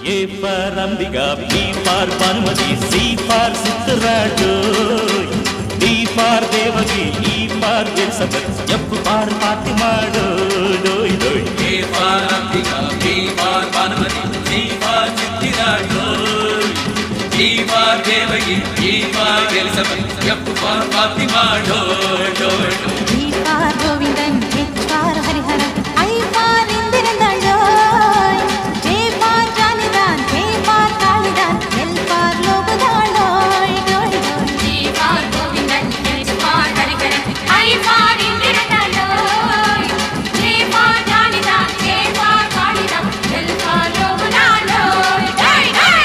A for Ambika B for Banumathi C for Chittaraju D for Devaki E for Elizabeth F for Fathima டோய் டோய் A for Ambika, B for Banamati, C for Chittirajo. G for Devagi, E for Elizabeth, F for Fatima, do, do, do. G for Govindan H for Hariharan I for Indran தண்டோய் J for Janidhan K for Kalidhan L for லோகதாண்டோய் டோய் டோய் G for Govindan, H for Hariharan, I for Indiranaloy. J for Janidan, K for Kalidan, L for Logunaloy. Hey, hey!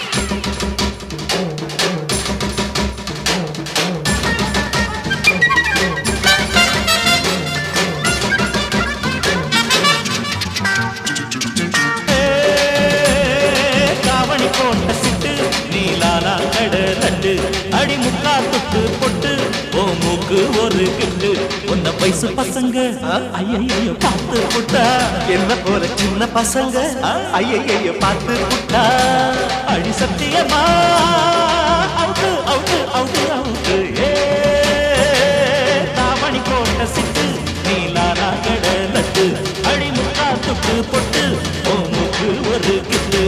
காவணி போட்ட சிட்டு நீலானா கட ரெண்டு அடி முக்கா தொட்டு பொட்டு ஓ மூக்கு ஒரு கிட்டு உன்ன வயசு பசங்க ஐயோ பார்த்து புட்டா என்ன போற சின்ன பசங்க ஐயையோ பார்த்து புட்டா அடி சத்தியமா அவுட்டு அவுட்டு அவுட்டு அவுட்டு ஏ காவணி போட்ட சிட்டு நீலானா கட நட்டு அடி முக்கா தொட்டு பொட்டு ஓ மூக்கு ஒரு கிட்டு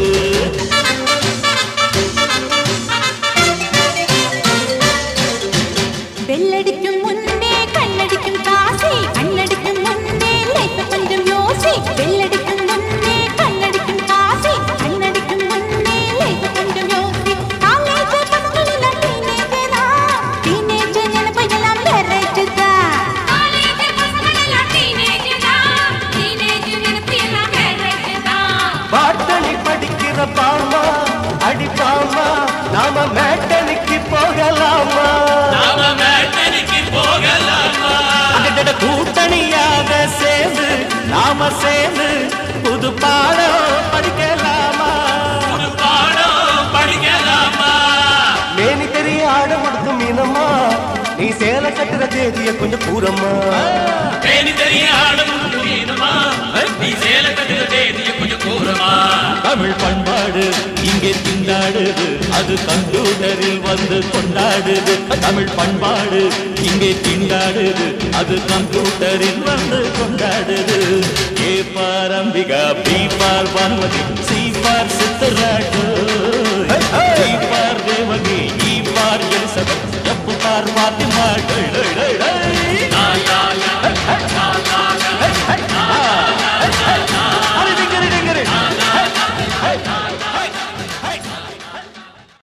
வெள்ளடிக்கும் முன்னே கண்ணடிக்கும் காசி கண்ணடிக்கும் முன்னே லைஃப் கொஞ்சம் யோசி வெள்ளடிக்கும் முன்னே கண்ணடிக்கும் காசி கண்ணடிக்கும் முன்னே லைஃப் கொஞ்சம் யோசி காலேஜ் பசங்கள் எல்லாம் டீனேஜ் தான் டீனேஜ் நினைப்பெல்லாம் மேரேஜ் தான் காலேஜ் பசங்களெல்லாம் teenage தான். Teenage நினைப்பு எல்லாம் marriage தான். பாட்டணி படிக்கிற பாமா அடி பாமா நாம மேட்டனுக்கு போகலாமா நாம மேட்டனுக்கு போகலாமா அடடட கூட்டணியாக சேர்ந்து நாம சேர்ந்து புது பாடம் படிக்கலாமா ஒரு பாடம் படிக்கலாமா மேனி தெரிய ஆட கொடுக்கும் மீனம்மா நீ சேலை கட்டுற தேதிய கொஞ்சம் கூறம்மா தேனி தெரிய ஆடும் வேணுமா நீ சேல கட்டுற தேதிய கொஞ்சம் கூறமா தமிழ் பண்பாடு இங்கே திண்டாடுது அது கம்ப்யூட்டரில் வந்து கொண்டாடுது தமிழ் பண்பாடு இங்கே திண்டாடுது அது கம்ப்யூட்டரில் வந்து கொண்டாடுது A for Ambika B for Banumathi C for Chittaraju D for Devaki E for Elizabeth F for Fathima டை டை டை டை